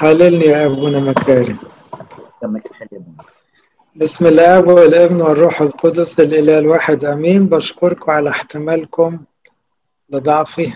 حللني يا أبونا مكارم كما تحلم بسم الآب والابن والروح القدس الإله الواحد أمين بشكركم على احتمالكم لضعفي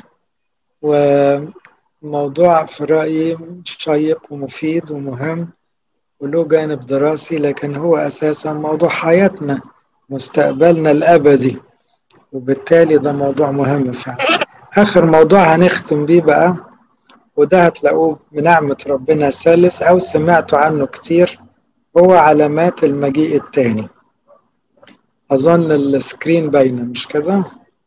وموضوع في رأيي شيق ومفيد ومهم وله جانب دراسي لكن هو أساسا موضوع حياتنا مستقبلنا الأبدي وبالتالي ده موضوع مهم فعلا آخر موضوع هنختم بيه بقى وده هتلاقوه بنعمة ربنا الثالث أو سمعتوا عنه كتير هو علامات المجيء التاني أظن السكرين باينة مش كده؟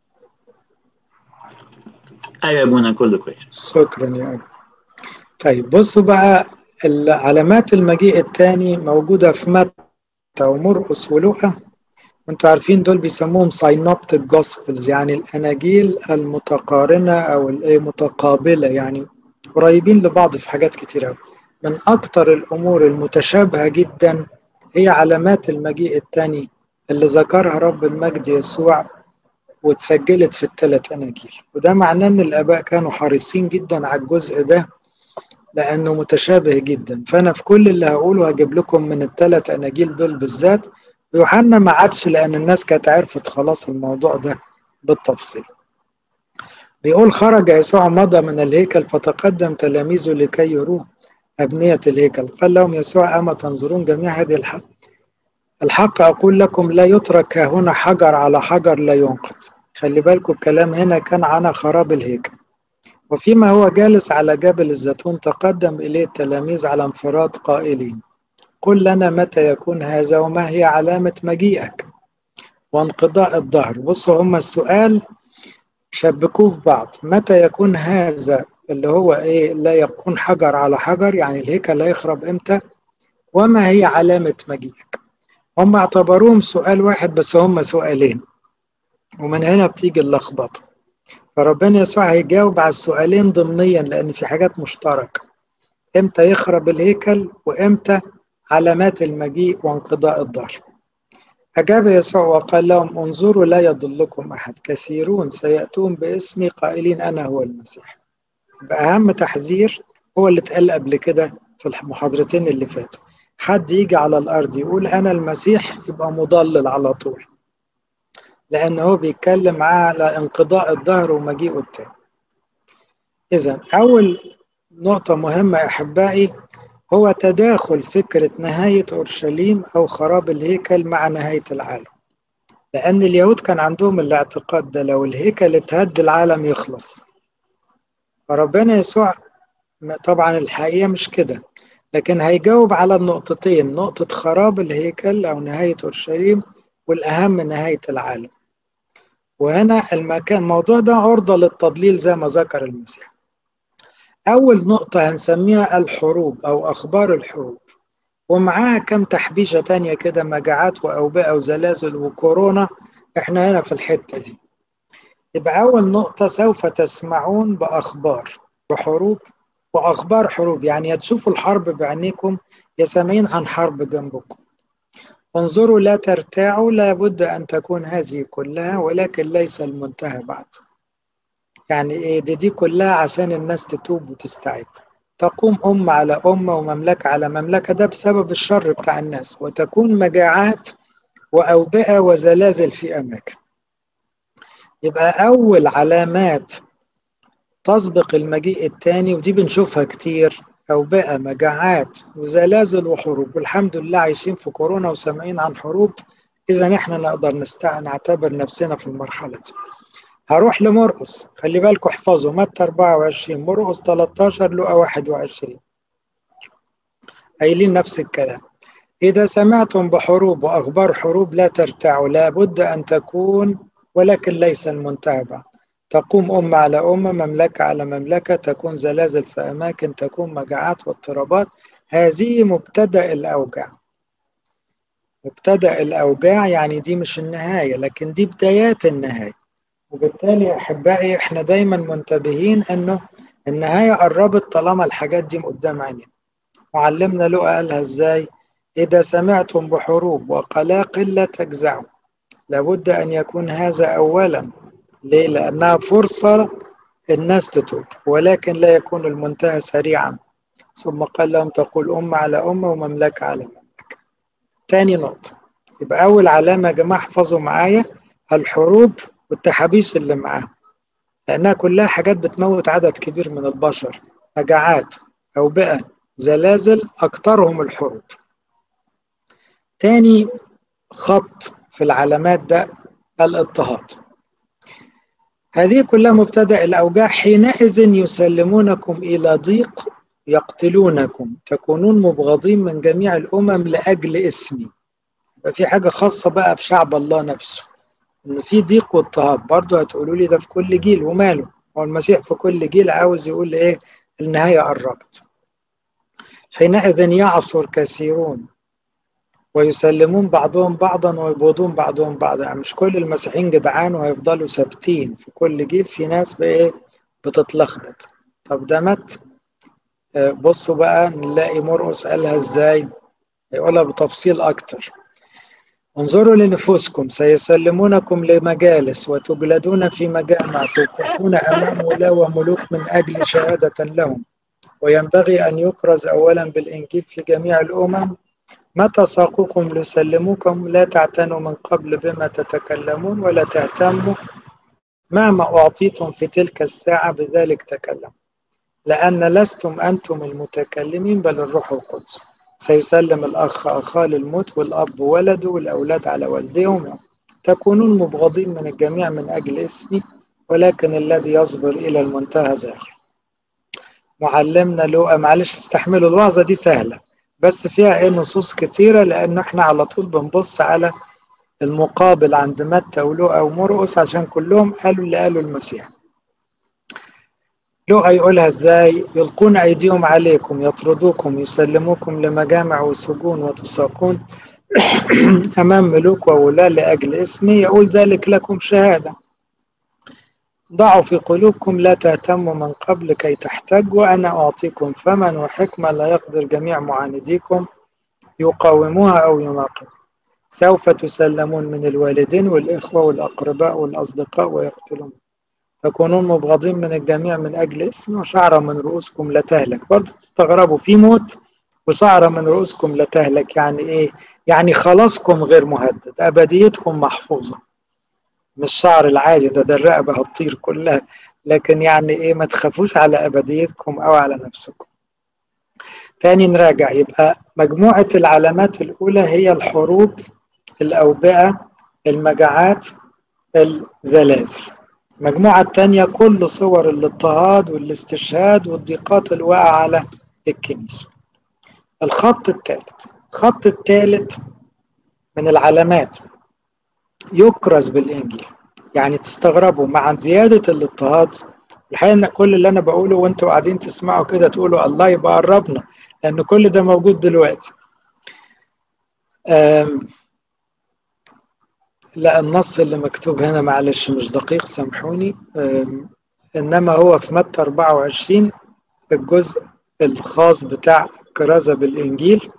ايوه يا ابونا كله كويس شكرا يا أبو طيب بصوا بقى علامات المجيء التاني موجودة في متى ومرقس ولوقا وانتوا عارفين دول بيسموهم ساينوبتيك جوسبلز يعني الأناجيل المتقارنة أو المتقابلة يعني قريبين لبعض في حاجات كتير أوي من أكتر الأمور المتشابهة جدا هي علامات المجيء الثاني اللي ذكرها رب المجد يسوع واتسجلت في الثلاث أناجيل وده معناه إن الآباء كانوا حريصين جدا على الجزء ده لأنه متشابه جدا فأنا في كل اللي هقوله هجيب لكم من الثلاث أناجيل دول بالذات ويوحنا ما عادش لأن الناس كانت عرفت خلاص الموضوع ده بالتفصيل بيقول خرج يسوع مضى من الهيكل فتقدم تلاميذه لكي يروه أبنية الهيكل قال لهم يسوع أما تنظرون جميع هذه الحق الحق أقول لكم لا يترك هنا حجر على حجر لا ينقض خلي بالكم الكلام هنا كان عن خراب الهيكل وفيما هو جالس على جبل الزيتون تقدم إليه التلاميذ على انفراد قائلين قل لنا متى يكون هذا وما هي علامة مجيئك وانقضاء الظهر بصوا هم السؤال شبكوه في بعض متى يكون هذا اللي هو ايه لا يكون حجر على حجر يعني الهيكل لا يخرب امتى وما هي علامة مجيئك هم اعتبروهم سؤال واحد بس هم سؤالين ومن هنا بتيجي اللخبطة فربنا يسوع هيجاوب على السؤالين ضمنيا لأن في حاجات مشتركة امتى يخرب الهيكل وامتى علامات المجيء وانقضاء الظهر أجاب يسوع وقال لهم انظروا لا يضلكم أحد كثيرون سيأتون باسمي قائلين أنا هو المسيح بأهم تحذير هو اللي اتقال قبل كده في المحاضرتين اللي فاتوا حد يجي على الأرض يقول أنا المسيح يبقى مضلل على طول لأن هو بيتكلم على انقضاء الظهر ومجيئه التاني إذا أول نقطة مهمة يا أحبائي هو تداخل فكرة نهاية أورشليم أو خراب الهيكل مع نهاية العالم لأن اليهود كان عندهم الاعتقاد ده لو الهيكل اتهد العالم يخلص فربنا يسوع طبعا الحقيقة مش كده لكن هيجاوب على النقطتين نقطة خراب الهيكل أو نهاية أورشليم والأهم نهاية العالم وهنا المكان الموضوع ده عرضة للتضليل زي ما ذكر المسيح أول نقطة هنسميها الحروب أو أخبار الحروب ومعاها كم تحبيشة تانية كده مجاعات وأوبئة وزلازل وكورونا إحنا هنا في الحتة دي يبقى أول نقطة سوف تسمعون بأخبار بحروب وأخبار حروب يعني يا تشوفوا الحرب بعينيكم يا سامعين عن حرب جنبكم انظروا لا ترتاعوا لابد أن تكون هذه كلها ولكن ليس المنتهى بعد يعني إيه دي, دي كلها عشان الناس تتوب وتستعد تقوم أمة على أمة ومملكة على مملكة ده بسبب الشر بتاع الناس وتكون مجاعات وأوبئة وزلازل في أماكن يبقى أول علامات تسبق المجيء الثاني ودي بنشوفها كتير أوبئة مجاعات وزلازل وحروب والحمد لله عايشين في كورونا وسامعين عن حروب إذا إحنا نقدر نستع... نعتبر نفسنا في المرحلة دي هروح لمرقس خلي بالكم احفظوا متى 24 مرقس 13 لقى 21 قايلين نفس الكلام إذا سمعتم بحروب وأخبار حروب لا ترتعوا لابد أن تكون ولكن ليس المنتهى بعد تقوم أمة على أمة مملكة على مملكة تكون زلازل في أماكن تكون مجاعات واضطرابات هذه مبتدأ الأوجاع مبتدأ الأوجاع يعني دي مش النهاية لكن دي بدايات النهاية وبالتالي أحبائي إحنا دايما منتبهين أنه النهاية قربت طالما الحاجات دي قدام عينينا معلمنا لقى قالها إزاي إذا سمعتم بحروب وقلاقل لا تجزعوا لابد أن يكون هذا أولا ليه؟ لأنها فرصة الناس تتوب ولكن لا يكون المنتهى سريعا ثم قال لهم تقول أمة على أمة ومملكة على مملكة تاني نقطة يبقى أول علامة يا جماعة احفظوا معايا الحروب والتحابيش اللي معاها لأنها كلها حاجات بتموت عدد كبير من البشر مجاعات أوبئة زلازل أكثرهم الحروب تاني خط في العلامات ده الاضطهاد هذه كلها مبتدأ الأوجاع حينئذ يسلمونكم إلى ضيق يقتلونكم تكونون مبغضين من جميع الأمم لأجل اسمي يبقى في حاجة خاصة بقى بشعب الله نفسه إن في ضيق واضطهاد برضه هتقولوا لي ده في كل جيل وماله هو المسيح في كل جيل عاوز يقول إيه النهاية قربت حينئذ يعصر كثيرون ويسلمون بعضهم بعضا ويبغضون بعضهم بعضا يعني مش كل المسيحيين جدعان وهيفضلوا ثابتين في كل جيل في ناس بقى بتتلخبط طب ده مات بصوا بقى نلاقي مرقس قالها ازاي يقولها بتفصيل اكتر انظروا لنفوسكم سيسلمونكم لمجالس وتجلدون في مجامع توقفون امام ولاة وملوك من اجل شهادة لهم وينبغي ان يكرز اولا بالانجيل في جميع الامم متى ساقوكم ليسلموكم لا تعتنوا من قبل بما تتكلمون ولا تهتموا مهما أعطيتم في تلك الساعة بذلك تكلموا لأن لستم أنتم المتكلمين بل الروح القدس سيسلم الأخ أخاه للموت والأب ولده والأولاد على والديهم تكونون مبغضين من الجميع من أجل اسمي ولكن الذي يصبر إلى المنتهى زاخر معلمنا لوقا معلش استحملوا الوعظة دي سهلة بس فيها ايه نصوص كتيرة لأن احنا على طول بنبص على المقابل عند متى ولوقا ومرقس عشان كلهم قالوا اللي قالوا المسيح لوقا يقولها ازاي يلقون ايديهم عليكم يطردوكم يسلموكم لمجامع وسجون وتساقون امام ملوك وولاة لاجل اسمي يقول ذلك لكم شهاده ضعوا في قلوبكم لا تهتموا من قبل كي تحتجوا أنا أعطيكم فما وحكمة لا يقدر جميع معانديكم يقاوموها أو يناقضوا سوف تسلمون من الوالدين والإخوة والأقرباء والأصدقاء ويقتلون تكونون مبغضين من الجميع من أجل اسمي وشعرة من رؤوسكم لا تهلك برضو تستغربوا في موت وشعرة من رؤوسكم لا تهلك يعني إيه؟ يعني خلاصكم غير مهدد أبديتكم محفوظة مش شعر العادي ده ده الرقبة هتطير كلها لكن يعني ايه ما تخافوش على ابديتكم او على نفسكم تاني نراجع يبقى مجموعة العلامات الأولى هي الحروب الأوبئة المجاعات الزلازل المجموعة الثانية كل صور الاضطهاد والاستشهاد والضيقات الواقعة على الكنيسة الخط الثالث الخط الثالث من العلامات يكرز بالانجيل يعني تستغربوا مع زياده الاضطهاد الحقيقه ان كل اللي انا بقوله وانتوا قاعدين تسمعوا كده تقولوا الله يبقى قربنا لان كل ده موجود دلوقتي لا النص اللي مكتوب هنا معلش مش دقيق سامحوني انما هو في متى 24 الجزء الخاص بتاع كرازة بالانجيل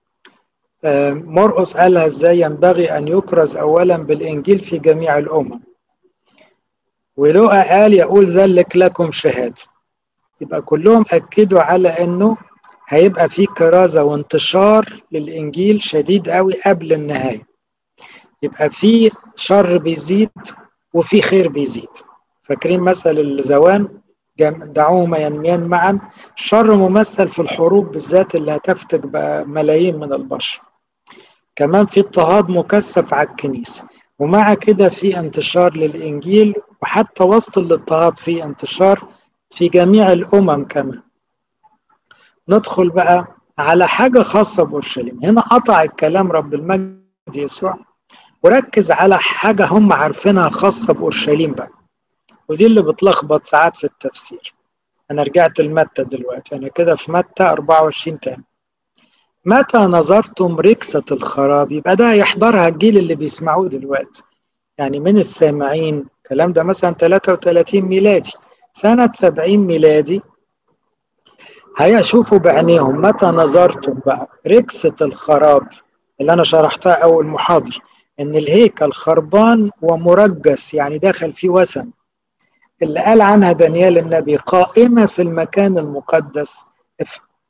مرقس قالها ازاي ينبغي ان يكرز اولا بالانجيل في جميع الامم ولوقا قال يقول ذلك لكم شهاده يبقى كلهم اكدوا على انه هيبقى في كرازه وانتشار للانجيل شديد قوي قبل النهايه يبقى في شر بيزيد وفي خير بيزيد فاكرين مثل الزوان دعوهما ينميان معا الشر ممثل في الحروب بالذات اللي هتفتك بملايين من البشر كمان في اضطهاد مكثف على الكنيسة ومع كده في انتشار للإنجيل وحتى وسط الاضطهاد في انتشار في جميع الأمم كمان ندخل بقى على حاجة خاصة بأورشليم هنا قطع الكلام رب المجد يسوع وركز على حاجة هم عارفينها خاصة بأورشليم بقى ودي اللي بتلخبط ساعات في التفسير أنا رجعت لمتى دلوقتي أنا كده في متى 24 تاني متى نظرتم ركسة الخراب يبقى ده هيحضرها الجيل اللي بيسمعوه دلوقتي يعني من السامعين الكلام ده مثلا 33 ميلادي سنة 70 ميلادي هيشوفوا بعينيهم متى نظرتم بقى ركسة الخراب اللي أنا شرحتها أول محاضرة إن الهيكل خربان ومرجس يعني داخل فيه وثن اللي قال عنها دانيال النبي قائمة في المكان المقدس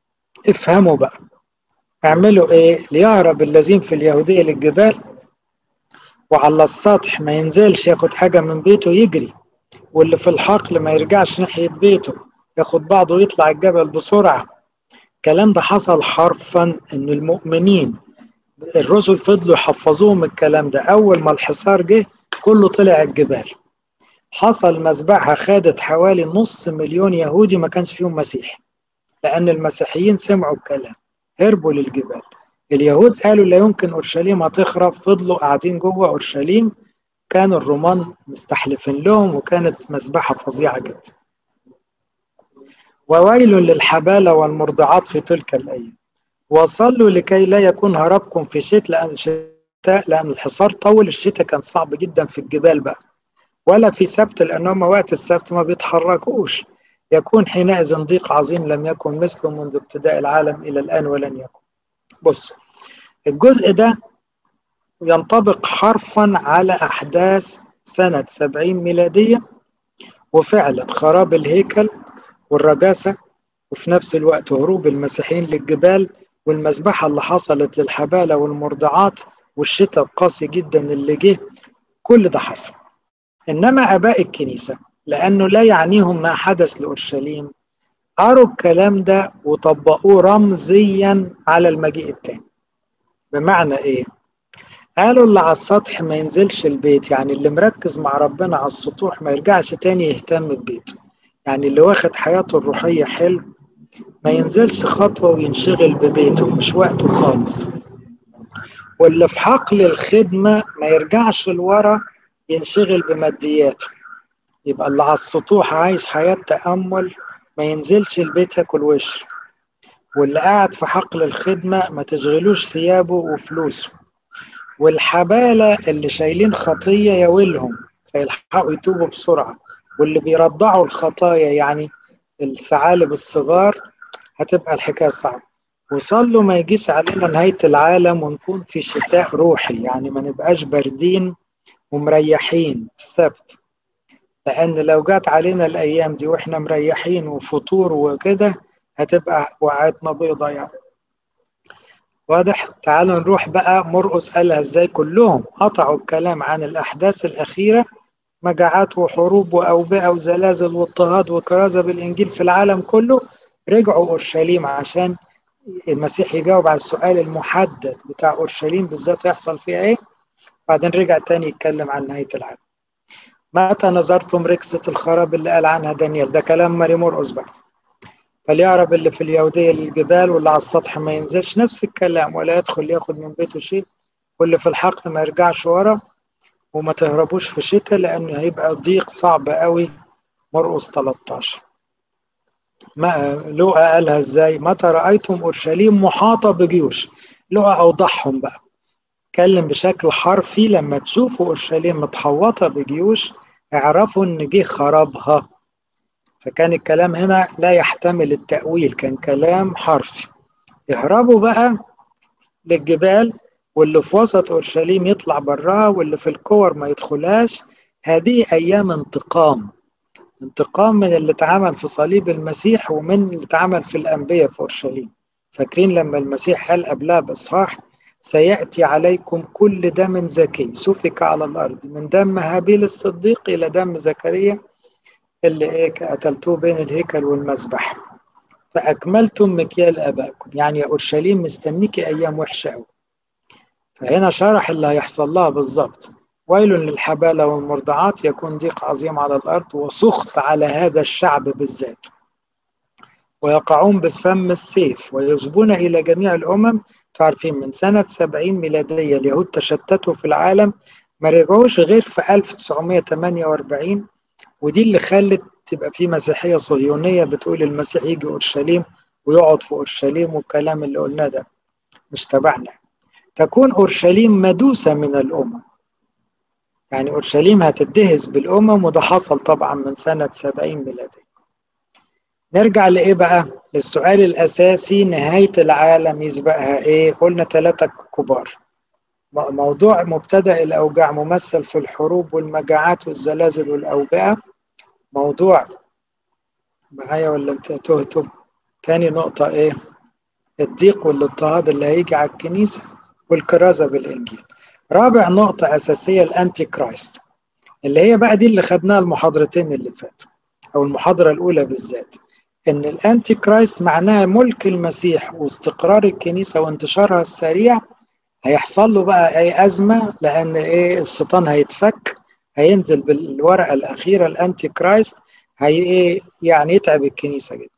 افهموا بقى اعملوا ايه ليهرب الذين في اليهودية للجبال وعلى السطح ما ينزلش ياخد حاجة من بيته يجري واللي في الحقل ما يرجعش ناحية بيته ياخد بعضه ويطلع الجبل بسرعة الكلام ده حصل حرفا ان المؤمنين الرسل فضلوا يحفظوهم الكلام ده اول ما الحصار جه كله طلع الجبال حصل مذبحة خدت حوالي نص مليون يهودي ما كانش فيهم مسيح لأن المسيحيين سمعوا الكلام هربوا للجبال اليهود قالوا لا يمكن أورشليم هتخرب فضلوا قاعدين جوه أورشليم كانوا الرومان مستحلفين لهم وكانت مذبحة فظيعة جدا وويل للحبالة والمرضعات في تلك الأيام وصلوا لكي لا يكون هربكم في شتاء لأن الشتاء لأن الحصار طول الشتاء كان صعب جدا في الجبال بقى ولا في سبت لأنهم وقت السبت ما بيتحركوش يكون حينئذ ضيق عظيم لم يكن مثله منذ ابتداء العالم إلى الآن ولن يكن بص الجزء ده ينطبق حرفا على أحداث سنة 70 ميلادية وفعلا خراب الهيكل والرجاسة وفي نفس الوقت هروب المسيحيين للجبال والمذبحة اللي حصلت للحبالة والمرضعات والشتاء القاسي جدا اللي جه كل ده حصل إنما آباء الكنيسة لأنه لا يعنيهم ما حدث لأورشليم قروا الكلام ده وطبقوه رمزيا على المجيء التاني بمعنى إيه؟ قالوا اللي على السطح ما ينزلش البيت يعني اللي مركز مع ربنا على السطوح ما يرجعش تاني يهتم ببيته يعني اللي واخد حياته الروحية حلو ما ينزلش خطوة وينشغل ببيته مش وقته خالص واللي في حقل الخدمة ما يرجعش لورا ينشغل بمادياته يبقى اللي على السطوح عايش حياة تأمل ما ينزلش البيت ياكل وش واللي قاعد في حقل الخدمة ما تشغلوش ثيابه وفلوسه والحبالة اللي شايلين خطية يولهم فيلحقوا يتوبوا بسرعة واللي بيرضعوا الخطايا يعني الثعالب الصغار هتبقى الحكاية صعبة وصلوا ما يجيش علينا نهاية العالم ونكون في شتاء روحي يعني ما نبقاش باردين ومريحين السبت لأن لو جات علينا الأيام دي وإحنا مريحين وفطور وكده هتبقى وقعتنا بيضة يعني واضح تعالوا نروح بقى مرقس قالها ازاي كلهم قطعوا الكلام عن الأحداث الأخيرة مجاعات وحروب وأوبئة وزلازل واضطهاد وكرازة بالإنجيل في العالم كله رجعوا أورشليم عشان المسيح يجاوب على السؤال المحدد بتاع أورشليم بالذات هيحصل فيها إيه بعدين رجع تاني يتكلم عن نهاية العالم متى نظرتم ركسة الخراب اللي قال عنها دانيال ده كلام ماري مرقس بقى فليعرب اللي في اليهودية للجبال واللي على السطح ما ينزلش نفس الكلام ولا يدخل ياخد من بيته شيء واللي في الحقل ما يرجعش ورا وما تهربوش في شتاء لأنه هيبقى ضيق صعب قوي مرقس 13 ما لوقا قالها ازاي متى رأيتم أورشليم محاطة بجيوش لوقا أوضحهم بقى اتكلم بشكل حرفي لما تشوفوا أورشليم متحوطة بجيوش اعرفوا إن جه خرابها فكان الكلام هنا لا يحتمل التأويل كان كلام حرفي اهربوا بقى للجبال واللي في وسط أورشليم يطلع براها واللي في الكور ما يدخلهاش هذه أيام انتقام انتقام من اللي اتعمل في صليب المسيح ومن اللي اتعمل في الأنبياء في أورشليم فاكرين لما المسيح قال قبلها بإصحاح سيأتي عليكم كل دم زكي سفك على الأرض من دم هابيل الصديق إلى دم زكريا اللي إيه قتلتوه بين الهيكل والمذبح فأكملتم مكيال آبائكم يعني يا أورشليم مستنيكي أيام وحشة أوي فهنا شرح اللي هيحصل لها بالظبط ويل للحبالة والمرضعات يكون ضيق عظيم على الأرض وسخط على هذا الشعب بالذات ويقعون بفم السيف ويذبون إلى جميع الأمم تعرفين من سنة 70 ميلادية اليهود تشتتوا في العالم ما رجعوش غير في 1948 ودي اللي خلت تبقى في مسيحية صهيونية بتقول المسيح يجي أورشليم ويقعد في أورشليم والكلام اللي قلناه ده مش تبعنا تكون أورشليم مدوسة من الأمم يعني أورشليم هتدهس بالأمم وده حصل طبعا من سنة 70 ميلادية نرجع لإيه بقى؟ للسؤال الأساسي نهاية العالم يسبقها إيه؟ قلنا ثلاثة كبار موضوع مبتدأ الأوجاع ممثل في الحروب والمجاعات والزلازل والأوبئة موضوع معايا ولا أنت تهتم؟ تاني نقطة إيه؟ الضيق والاضطهاد اللي هيجي على الكنيسة والكرازة بالإنجيل رابع نقطة أساسية الأنتي كرايست اللي هي بقى دي اللي خدناها المحاضرتين اللي فاتوا أو المحاضرة الأولى بالذات إن الأنتي كرايست معناها ملك المسيح واستقرار الكنيسة وانتشارها السريع هيحصل له بقى أي أزمة لأن إيه الشيطان هيتفك هينزل بالورقة الأخيرة الأنتي كرايست هي إيه يعني يتعب الكنيسة جدا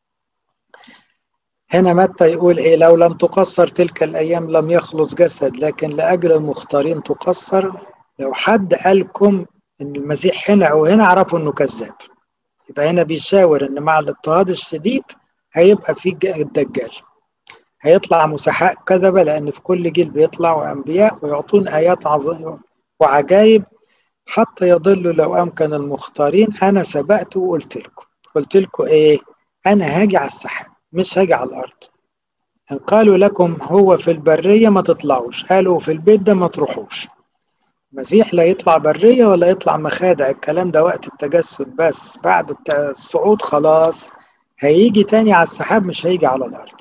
هنا متى يقول إيه لو لم تقصر تلك الأيام لم يخلص جسد لكن لأجل المختارين تقصر لو حد قالكم إن المسيح هنا أو هنا اعرفوا إنه كذاب يبقى هنا بيشاور إن مع الاضطهاد الشديد هيبقى في الدجال هيطلع مسحاء كذبة لأن في كل جيل بيطلعوا أنبياء ويعطون آيات عظيمة وعجائب حتى يضلوا لو أمكن المختارين أنا سبقت وقلت لكم قلت لكم إيه أنا هاجي على السحاب مش هاجي على الأرض إن قالوا لكم هو في البرية ما تطلعوش قالوا في البيت ده ما تروحوش المسيح لا يطلع برية ولا يطلع مخادع الكلام ده وقت التجسد بس بعد الصعود خلاص هيجي تاني على السحاب مش هيجي على الأرض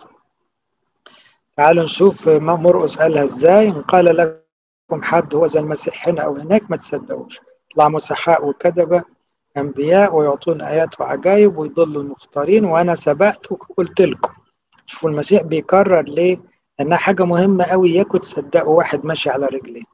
تعالوا نشوف مرقس قالها ازاي ان قال لكم حد هو زي المسيح هنا او هناك ما تصدقوش يطلع مسحاء وكذبه انبياء ويعطون ايات وعجائب ويضلوا المختارين وانا سبقت وقلت لكم شوفوا المسيح بيكرر ليه لانها حاجه مهمه قوي ياكل تصدقوا واحد ماشي على رجليه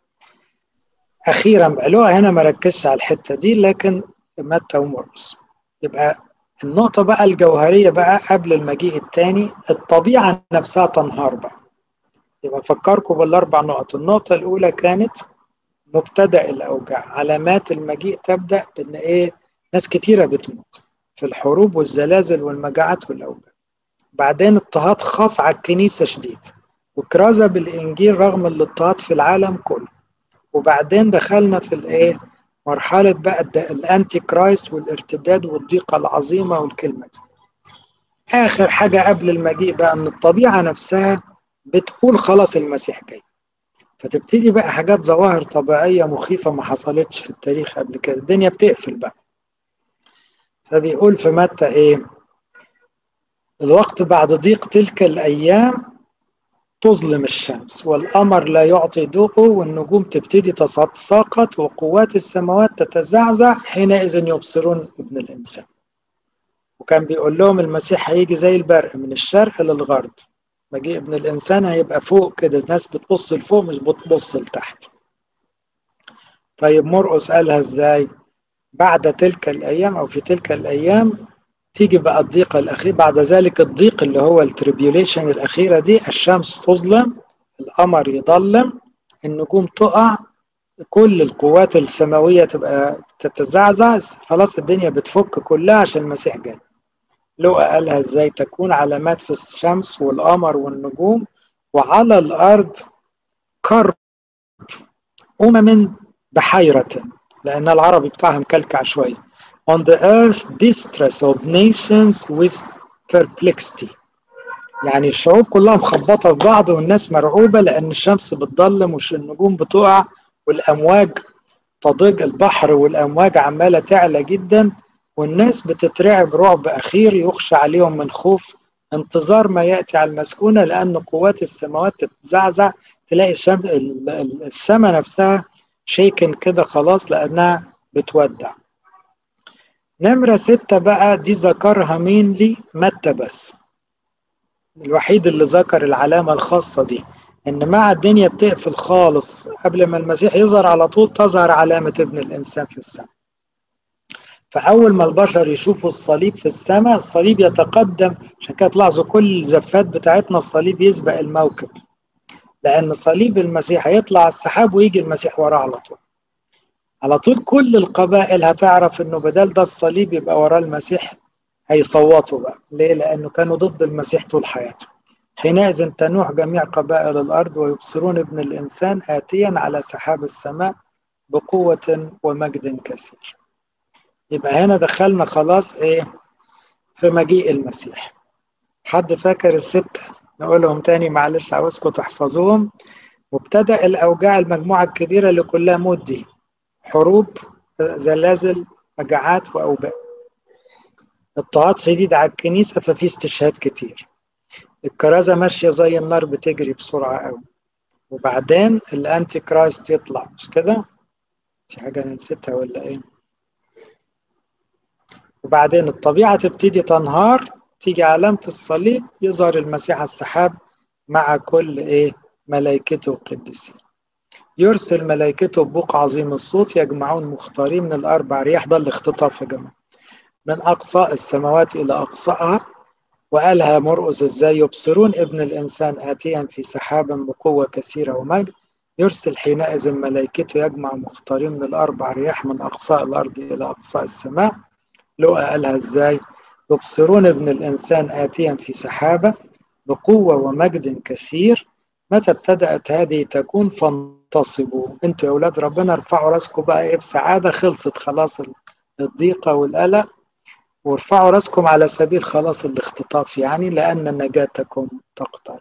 اخيرا بقى له هنا ما ركزش على الحته دي لكن متى ومرقس يبقى النقطة بقى الجوهرية بقى قبل المجيء الثاني الطبيعة نفسها تنهار بقى يبقى أفكركم بالأربع نقط النقطة الأولى كانت مبتدأ الأوجاع علامات المجيء تبدأ بأن إيه ناس كتيرة بتموت في الحروب والزلازل والمجاعات والأوجاع بعدين اضطهاد خاص على الكنيسة شديد وكرازة بالإنجيل رغم الاضطهاد في العالم كله وبعدين دخلنا في الإيه مرحلة بقى الأنتي كرايست والارتداد والضيقة العظيمة والكلمة دي. آخر حاجة قبل المجيء بقى إن الطبيعة نفسها بتقول خلاص المسيح جاي فتبتدي بقى حاجات ظواهر طبيعية مخيفة ما حصلتش في التاريخ قبل كده الدنيا بتقفل بقى فبيقول في متى إيه الوقت بعد ضيق تلك الأيام تظلم الشمس والقمر لا يعطي ضوءه والنجوم تبتدي تتساقط وقوات السماوات تتزعزع حينئذ يبصرون ابن الإنسان وكان بيقول لهم المسيح هيجي زي البرق من الشرق للغرب مجيء ابن الإنسان هيبقى فوق كده الناس بتبص لفوق مش بتبص لتحت طيب مرقس قالها ازاي بعد تلك الأيام أو في تلك الأيام تيجي بقى الضيقة الأخير بعد ذلك الضيق اللي هو التريبيوليشن الأخيرة دي الشمس تظلم القمر يضلم النجوم تقع كل القوات السماوية تبقى تتزعزع خلاص الدنيا بتفك كلها عشان المسيح جاي لقى قالها ازاي تكون علامات في الشمس والقمر والنجوم وعلى الأرض كرب أمم بحيرة لأن العربي بتاعها مكلكع شوية on the earth distress of nations with perplexity يعني الشعوب كلها مخبطة في بعض والناس مرعوبة لأن الشمس بتضلم والنجوم بتقع والأمواج تضيق البحر والأمواج عمالة تعلى جدا والناس بتترعب رعب أخير يخشى عليهم من خوف انتظار ما يأتي على المسكونة لأن قوات السماوات تتزعزع تلاقي السماء نفسها شيكن كده خلاص لأنها بتودع نمرة ستة بقى دي ذكرها مين لي متى بس الوحيد اللي ذكر العلامة الخاصة دي إن مع الدنيا بتقفل خالص قبل ما المسيح يظهر على طول تظهر علامة ابن الإنسان في السماء فأول ما البشر يشوفوا الصليب في السماء الصليب يتقدم عشان كده تلاحظوا كل الزفات بتاعتنا الصليب يسبق الموكب لأن صليب المسيح هيطلع على السحاب ويجي المسيح وراه على طول على طول كل القبائل هتعرف انه بدل ده الصليب يبقى وراه المسيح هيصوتوا بقى ليه لانه كانوا ضد المسيح طول حياتهم حينئذ تنوح جميع قبائل الارض ويبصرون ابن الانسان اتيا على سحاب السماء بقوة ومجد كثير يبقى هنا دخلنا خلاص ايه في مجيء المسيح حد فاكر الستة نقولهم تاني معلش عاوزكم تحفظوهم وابتدأ الأوجاع المجموعة الكبيرة اللي كلها موت دي حروب زلازل مجاعات وأوباء اضطهاد شديد على الكنيسة ففي استشهاد كتير الكرازة ماشية زي النار بتجري بسرعة قوي وبعدين الأنتي كرايست يطلع مش كده؟ في حاجة أنا نسيتها ولا إيه؟ وبعدين الطبيعة تبتدي تنهار تيجي علامة الصليب يظهر المسيح السحاب مع كل إيه؟ ملائكته القديسين يرسل ملائكته ببوق عظيم الصوت يجمعون مختارين من الأربع رياح ده الاختطاف يا جماعة من أقصاء السماوات إلى أقصائها وقالها مرقس ازاي يبصرون ابن الانسان اتيا في سحاب بقوه كثيره ومجد يرسل حينئذ ملائكته يجمع مختارين من الاربع رياح من اقصاء الارض الى اقصاء السماء لقى قالها ازاي يبصرون ابن الانسان اتيا في سحابه بقوه ومجد كثير متى ابتدات هذه تكون فانتصبوا انتوا يا اولاد ربنا ارفعوا راسكم بقى ايه بسعاده خلصت خلاص الضيقه والقلق وارفعوا راسكم على سبيل خلاص الاختطاف يعني لأن نجاتكم تقترب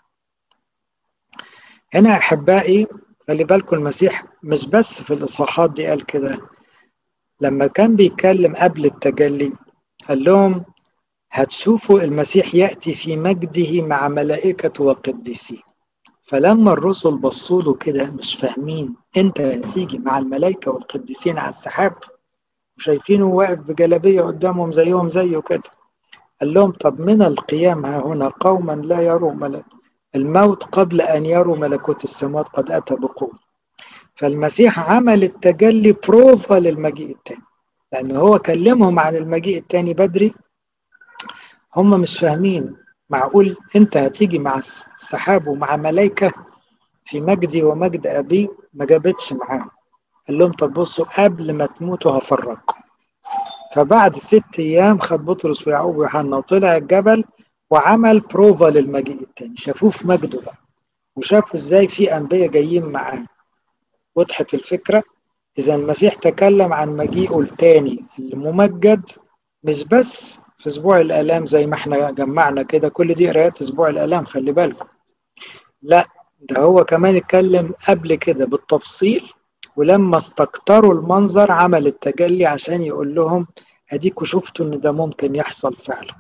هنا أحبائي خلي بالكم المسيح مش بس في الإصحاحات دي قال كده لما كان بيتكلم قبل التجلي قال لهم هتشوفوا المسيح يأتي في مجده مع ملائكة وقديسيه فلما الرسل بصوا له كده مش فاهمين انت هتيجي مع الملائكة والقديسين على السحاب وشايفينه واقف بجلبية قدامهم زيهم زيه كده قال لهم طب من القيام ها هنا قوما لا يروا ملك الموت قبل أن يروا ملكوت السماوات قد أتى بقوة فالمسيح عمل التجلي بروفا للمجيء التاني لأن هو كلمهم عن المجيء التاني بدري هم مش فاهمين معقول أنت هتيجي مع السحاب ومع ملايكة في مجدي ومجد أبي ما جابتش معاهم قال لهم طب بصوا قبل ما تموتوا هفرجكم فبعد ست ايام خد بطرس ويعقوب ويوحنا وطلع الجبل وعمل بروفا للمجيء التاني شافوه في مجده بقى وشافوا ازاي في انبياء جايين معاه وضحت الفكره اذا المسيح تكلم عن مجيئه التاني الممجد مش بس في اسبوع الالام زي ما احنا جمعنا كده كل دي قرايات اسبوع الالام خلي بالكم لا ده هو كمان اتكلم قبل كده بالتفصيل ولما استكتروا المنظر عمل التجلي عشان يقول لهم اديكوا شفتوا ان ده ممكن يحصل فعلا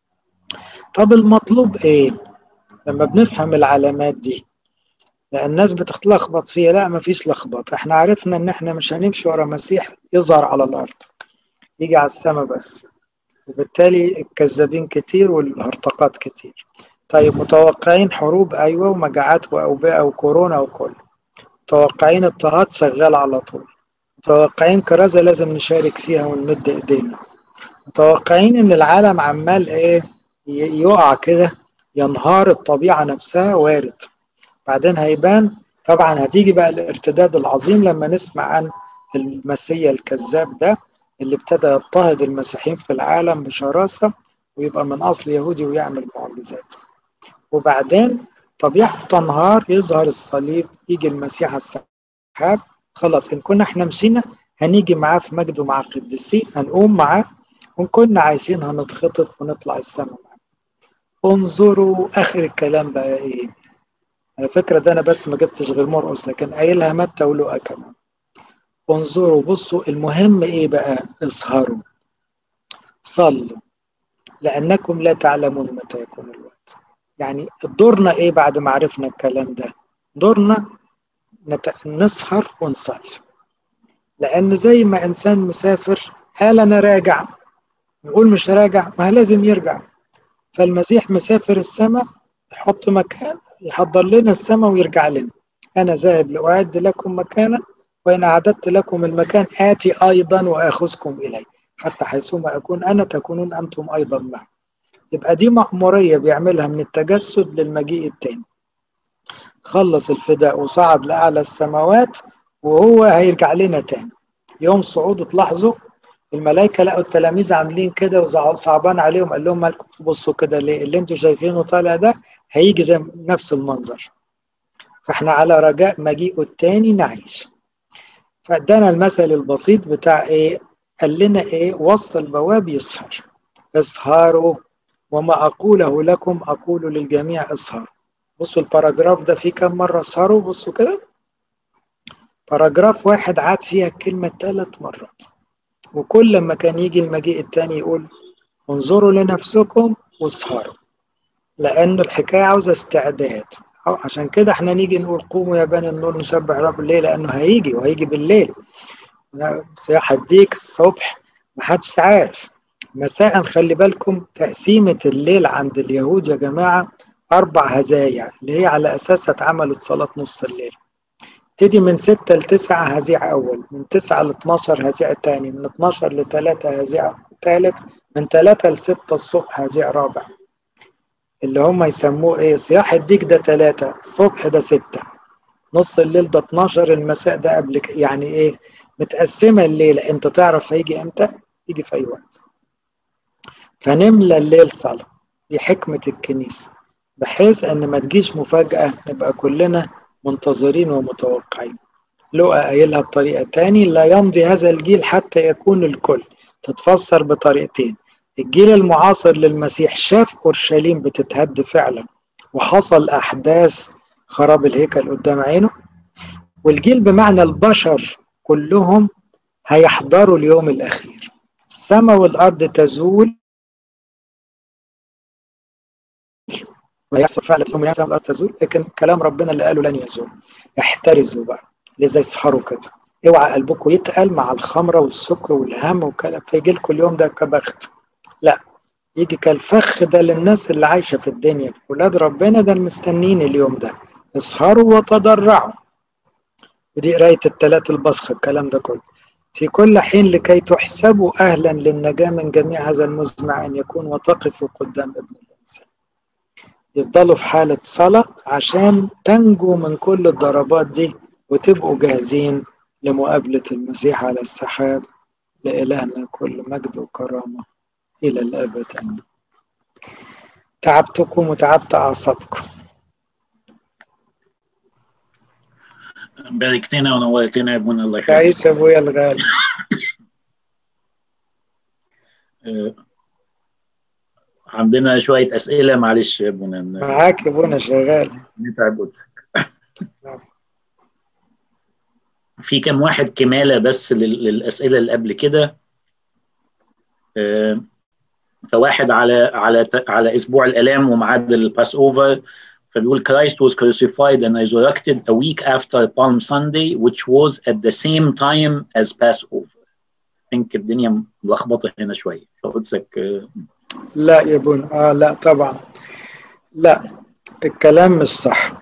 طب المطلوب ايه لما بنفهم العلامات دي لان الناس بتتلخبط فيها لا مفيش لخبط احنا عرفنا ان احنا مش هنمشي ورا مسيح يظهر على الارض يجي على السماء بس وبالتالي الكذابين كتير والهرطقات كتير طيب متوقعين حروب ايوه ومجاعات واوبئه وكورونا وكله متوقعين اضطهاد شغال على طول متوقعين كرازة لازم نشارك فيها ونمد ايدينا متوقعين ان العالم عمال ايه يقع كده ينهار الطبيعة نفسها وارد بعدين هيبان طبعا هتيجي بقى الارتداد العظيم لما نسمع عن المسيا الكذاب ده اللي ابتدى يضطهد المسيحيين في العالم بشراسة ويبقى من أصل يهودي ويعمل معجزات وبعدين طبيعة تنهار يظهر الصليب يجي المسيح السحاب خلاص إن كنا احنا مشينا هنيجي معاه في مجده مع القديسين هنقوم معاه وإن كنا عايشين هنتخطف ونطلع السماء انظروا آخر الكلام بقى إيه على فكرة ده أنا بس ما جبتش غير مرقس لكن قايلها متى ولقى كمان انظروا بصوا المهم إيه بقى اسهروا صلوا لأنكم لا تعلمون متى يكون الوقت يعني دورنا ايه بعد ما عرفنا الكلام ده دورنا نت... نسهر ونصلي لانه زي ما انسان مسافر قال انا راجع نقول مش راجع ما لازم يرجع فالمسيح مسافر السماء يحط مكان يحضر لنا السماء ويرجع لنا انا ذاهب لاعد لكم مكانا وان اعددت لكم المكان اتي ايضا واخذكم الي حتى حيثما اكون انا تكونون انتم ايضا معي يبقى دي مأمورية بيعملها من التجسد للمجيء التاني خلص الفداء وصعد لأعلى السماوات وهو هيرجع لنا تاني يوم صعوده تلاحظوا الملائكة لقوا التلاميذ عاملين كده وصعبان عليهم قال لهم مالكم تبصوا كده ليه اللي انتوا شايفينه طالع ده هيجي زي نفس المنظر فاحنا على رجاء مجيئه التاني نعيش فادانا المثل البسيط بتاع ايه قال لنا ايه وصل البواب يسهر اسهروا وما أقوله لكم أقول للجميع اسهروا بصوا الباراجراف ده فيه كم مرة اسهروا بصوا كده باراجراف واحد عاد فيها الكلمة ثلاث مرات وكل لما كان يجي المجيء التاني يقول انظروا لنفسكم واسهروا لأنه الحكاية عاوزة استعداد عشان كده احنا نيجي نقول قوموا يا بني النور نسبح رب الليل لأنه هيجي وهيجي بالليل صياح الديك الصبح محدش عارف مساء خلي بالكم تقسيمة الليل عند اليهود يا جماعة أربع هزايا اللي هي على أساسها اتعملت صلاة نص الليل تبتدي من ستة لتسعة هزيع أول من تسعة ل 12 هزيع تاني من 12 ل 3 هزيع تالت من 3 ل 6 الصبح هزيع رابع اللي هم يسموه ايه صياح الديك ده 3 الصبح ده 6 نص الليل ده 12 المساء ده قبل يعني ايه متقسمة الليلة انت تعرف هيجي امتى يجي في اي وقت فنملى الليل صلاة دي حكمة الكنيسة بحيث ان ما تجيش مفاجأة نبقى كلنا منتظرين ومتوقعين لقى قايلها بطريقة تاني لا يمضي هذا الجيل حتى يكون الكل تتفسر بطريقتين الجيل المعاصر للمسيح شاف أورشليم بتتهد فعلا وحصل أحداث خراب الهيكل قدام عينه والجيل بمعنى البشر كلهم هيحضروا اليوم الأخير السماء والأرض تزول ويحصل فعلا يوم السماء والأرض تزول لكن كلام ربنا اللي قاله لن يزول احترزوا بقى لذا يسهروا كده اوعى قلبكم يتقل مع الخمره والسكر والهم وكده فيجي لكم اليوم ده كبخت لا يجي كالفخ ده للناس اللي عايشه في الدنيا ولاد ربنا ده المستنين اليوم ده اسهروا وتضرعوا ودي قرايه الثلاث البصخ الكلام ده كله في كل حين لكي تحسبوا اهلا للنجاه من جميع هذا المزمع ان يكون وتقفوا قدام ابن الانسان يفضلوا في حاله صلاه عشان تنجوا من كل الضربات دي وتبقوا جاهزين لمقابلة المسيح على السحاب لإلهنا كل مجد وكرامة إلى الأبد آمين تعبتكم وتعبت أعصابكم باركتنا ونورتنا يا ابونا الله يخليك تعيش يا أبويا الغالي عندنا شوية أسئلة معلش يا ابونا معاك يا أبونا شغال نتعب قدسك في كم واحد كمالة بس للأسئلة اللي قبل كده فواحد على على على أسبوع الآلام وميعاد الباس أوفر فبيقول Christ was crucified and resurrected a week after Palm Sunday which was at the same time as Passover. think الدنيا ملخبطة هنا شوية فقدسك لا يا بون آه لا طبعا لا الكلام مش صح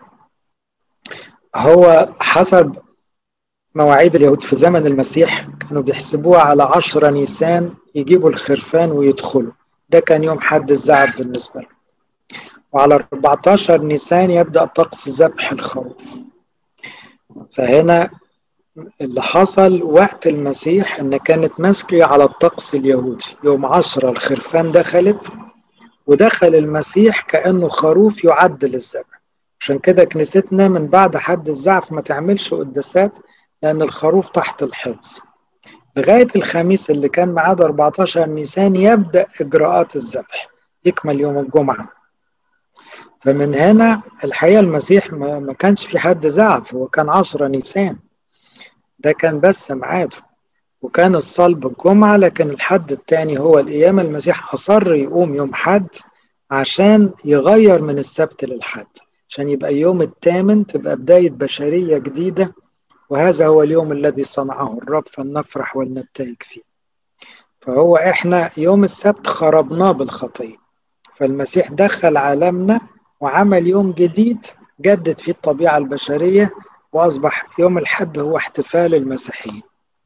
هو حسب مواعيد اليهود في زمن المسيح كانوا بيحسبوها على عشرة نيسان يجيبوا الخرفان ويدخلوا ده كان يوم حد الزعب بالنسبة له وعلى 14 نيسان يبدأ طقس ذبح الخروف فهنا اللي حصل وقت المسيح ان كانت ماسكة على الطقس اليهودي يوم عشرة الخرفان دخلت ودخل المسيح كأنه خروف يعد للذبح عشان كده كنيستنا من بعد حد الزعف ما تعملش قداسات لأن الخروف تحت الحفظ لغاية الخميس اللي كان ميعاد 14 نيسان يبدأ إجراءات الذبح يكمل يوم الجمعة فمن هنا الحقيقة المسيح ما كانش في حد زعف هو كان 10 نيسان ده كان بس ميعاده وكان الصلب الجمعة لكن الحد التاني هو القيامة المسيح أصر يقوم يوم حد عشان يغير من السبت للحد عشان يبقى يوم الثامن تبقى بداية بشرية جديدة وهذا هو اليوم الذي صنعه الرب فلنفرح ولنبتهج فيه فهو احنا يوم السبت خربناه بالخطيه فالمسيح دخل عالمنا وعمل يوم جديد جدد فيه الطبيعه البشريه واصبح يوم الحد هو احتفال المسيحيين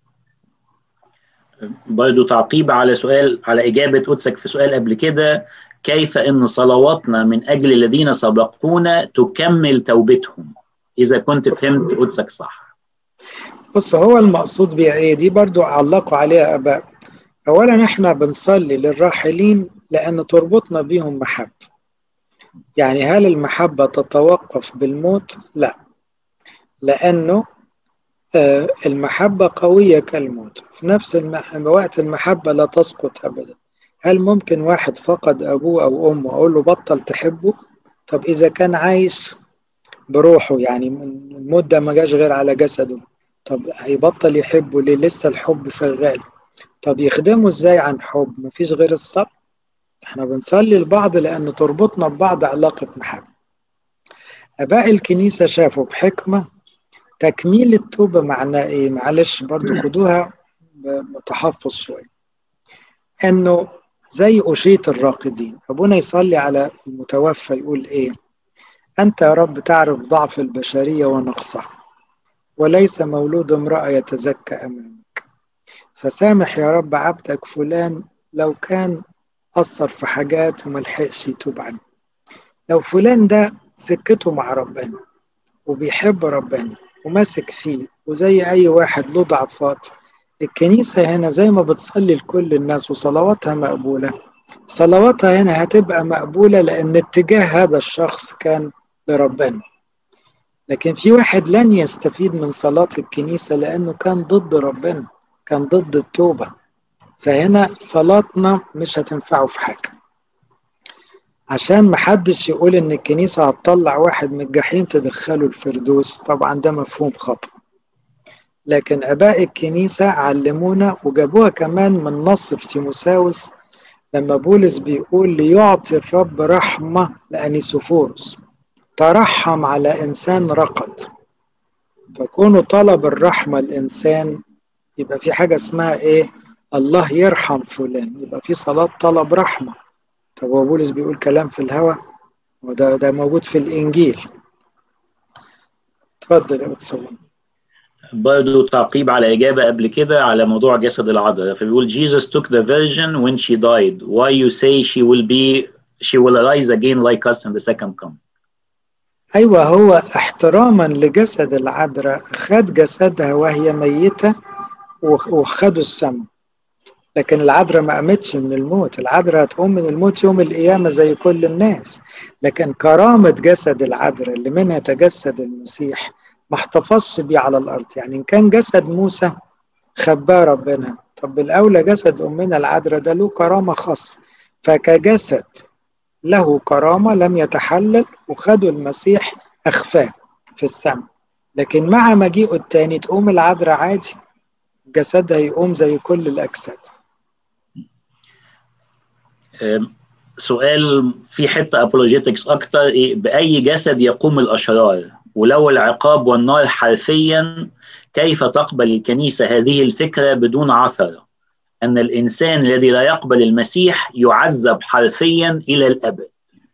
برضو تعقيب على سؤال على إجابة قدسك في سؤال قبل كده كيف أن صلواتنا من أجل الذين سبقونا تكمل توبتهم إذا كنت فهمت قدسك صح بص هو المقصود بيها ايه دي برضو علقوا عليها اباء اولا احنا بنصلي للراحلين لان تربطنا بيهم محبه يعني هل المحبه تتوقف بالموت لا لانه آه المحبه قويه كالموت في نفس المحبة وقت المحبه لا تسقط ابدا هل ممكن واحد فقد ابوه او امه اقول له بطل تحبه طب اذا كان عايش بروحه يعني من مده ما جاش غير على جسده طب هيبطل يحبه ليه لسه الحب شغال طب يخدمه ازاي عن حب مفيش غير الصبر احنا بنصلي لبعض لأن تربطنا ببعض علاقة محبة آباء الكنيسة شافوا بحكمة تكميل التوبة معناه إيه؟ معلش برضو خدوها بتحفظ شوية إنه زي أشية الراقدين أبونا يصلي على المتوفى يقول إيه أنت يا رب تعرف ضعف البشرية ونقصها وليس مولود امرأة يتزكى أمامك فسامح يا رب عبدك فلان لو كان أثر في حاجات وملحقش يتوب عنه لو فلان ده سكته مع ربنا وبيحب ربنا وماسك فيه وزي أي واحد له ضعفات الكنيسة هنا زي ما بتصلي لكل الناس وصلواتها مقبولة صلواتها هنا هتبقى مقبولة لأن اتجاه هذا الشخص كان لربنا لكن في واحد لن يستفيد من صلاة الكنيسة لأنه كان ضد ربنا كان ضد التوبة فهنا صلاتنا مش هتنفعه في حاجة عشان محدش يقول إن الكنيسة هتطلع واحد من الجحيم تدخله الفردوس طبعا ده مفهوم خطأ لكن آباء الكنيسة علمونا وجابوها كمان من نص في تيموساوس لما بولس بيقول ليعطي الرب رحمة لأنيسوفورس ترحم على إنسان رقد فكونه طلب الرحمة الإنسان يبقى في حاجة اسمها إيه الله يرحم فلان يبقى في صلاة طلب رحمة طب هو بولس بيقول كلام في الهوى وده ده موجود في الإنجيل اتفضل يا أتصور برضه تعقيب على إجابة قبل كده على موضوع جسد العذراء فبيقول Jesus took the virgin when she died why you say she will be she will arise again like us in the second coming أيوة هو احتراما لجسد العذراء خد جسدها وهي ميتة وخدوا السم لكن العذراء ما قامتش من الموت العذراء هتقوم من الموت يوم القيامة زي كل الناس لكن كرامة جسد العذراء اللي منها تجسد المسيح ما احتفظش بيه على الأرض يعني إن كان جسد موسى خباه ربنا طب بالأولى جسد أمنا العذراء ده له كرامة خاصة فكجسد له كرامة لم يتحلل وخدوا المسيح أخفاه في السماء لكن مع مجيئه التاني تقوم العذراء عادي جسدها يقوم زي كل الأجساد سؤال في حتة أبولوجيتكس أكتر إيه بأي جسد يقوم الأشرار ولو العقاب والنار حرفيا كيف تقبل الكنيسة هذه الفكرة بدون عثرة أن الإنسان الذي لا يقبل المسيح يعذب حرفيا إلى الأبد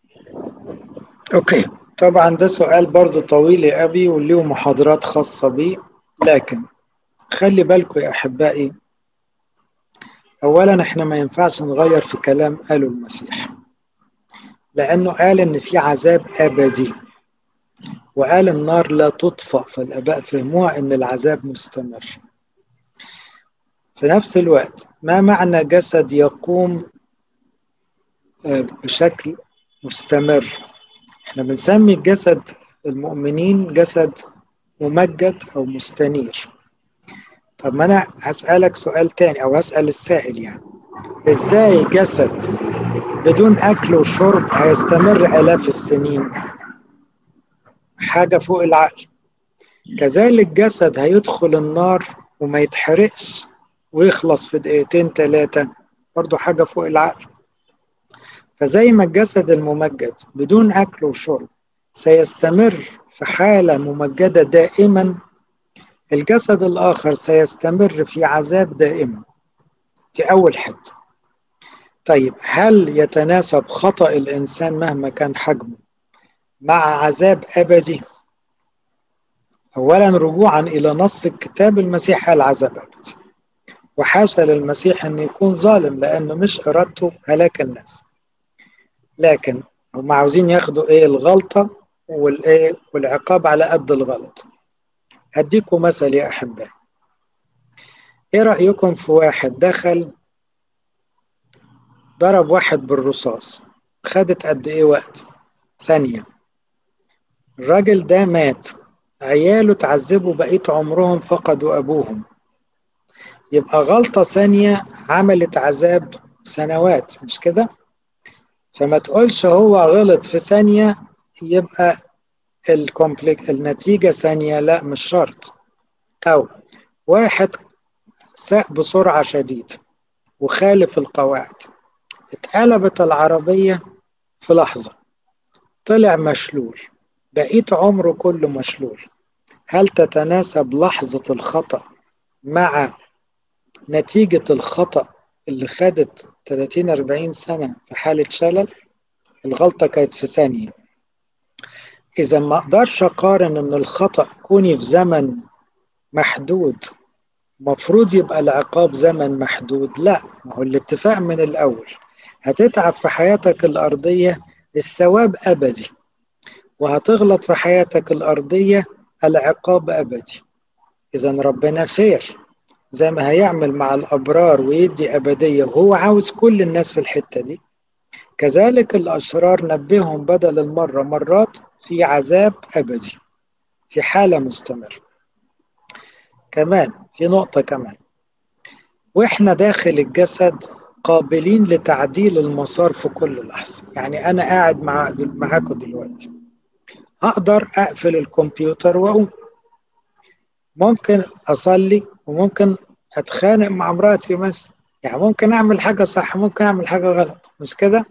أوكي طبعا ده سؤال برضو طويل يا أبي وليه محاضرات خاصة بيه لكن خلي بالكم يا أحبائي أولا إحنا ما ينفعش نغير في كلام قاله المسيح لأنه قال إن في عذاب أبدي وقال النار لا تطفأ فالآباء فهموها إن العذاب مستمر في نفس الوقت ما معنى جسد يقوم بشكل مستمر احنا بنسمي الجسد المؤمنين جسد ممجد او مستنير طب ما انا هسألك سؤال تاني او هسأل السائل يعني ازاي جسد بدون اكل وشرب هيستمر الاف السنين حاجة فوق العقل كذلك جسد هيدخل النار وما يتحرقش ويخلص في دقيقتين ثلاثة برضو حاجة فوق العقل فزي ما الجسد الممجد بدون أكل وشرب سيستمر في حالة ممجدة دائما الجسد الآخر سيستمر في عذاب دائما دي أول حتة طيب هل يتناسب خطأ الإنسان مهما كان حجمه مع عذاب أبدي أولا رجوعا إلى نص الكتاب المسيح قال عذاب أبدي وحاشا للمسيح أن يكون ظالم لأنه مش إرادته هلاك الناس لكن هم عاوزين ياخدوا إيه الغلطة والإيه والعقاب على قد الغلط هديكم مثل يا أحبائي إيه رأيكم في واحد دخل ضرب واحد بالرصاص خدت قد إيه وقت ثانية الراجل ده مات عياله تعذبوا بقية عمرهم فقدوا أبوهم يبقى غلطة ثانية عملت عذاب سنوات مش كده؟ فما تقولش هو غلط في ثانية يبقى الكومبليك النتيجة ثانية لا مش شرط أو واحد ساق بسرعة شديدة وخالف القواعد اتقلبت العربية في لحظة طلع مشلول بقيت عمره كله مشلول هل تتناسب لحظة الخطأ مع نتيجة الخطأ اللي خدت 30 40 سنة في حالة شلل الغلطة كانت في ثانية إذا ما أقدرش أقارن إن الخطأ كوني في زمن محدود مفروض يبقى العقاب زمن محدود لا ما هو الاتفاق من الأول هتتعب في حياتك الأرضية الثواب أبدي وهتغلط في حياتك الأرضية العقاب أبدي إذا ربنا فير زي ما هيعمل مع الأبرار ويدي أبدية وهو عاوز كل الناس في الحتة دي كذلك الأشرار نبههم بدل المرة مرات في عذاب أبدي في حالة مستمرة كمان في نقطة كمان وإحنا داخل الجسد قابلين لتعديل المسار في كل لحظة يعني أنا قاعد مع معاكم دلوقتي أقدر أقفل الكمبيوتر وأقوم ممكن أصلي وممكن أتخانق مع مراتي مثلا يعني ممكن أعمل حاجة صح ممكن أعمل حاجة غلط مش كده؟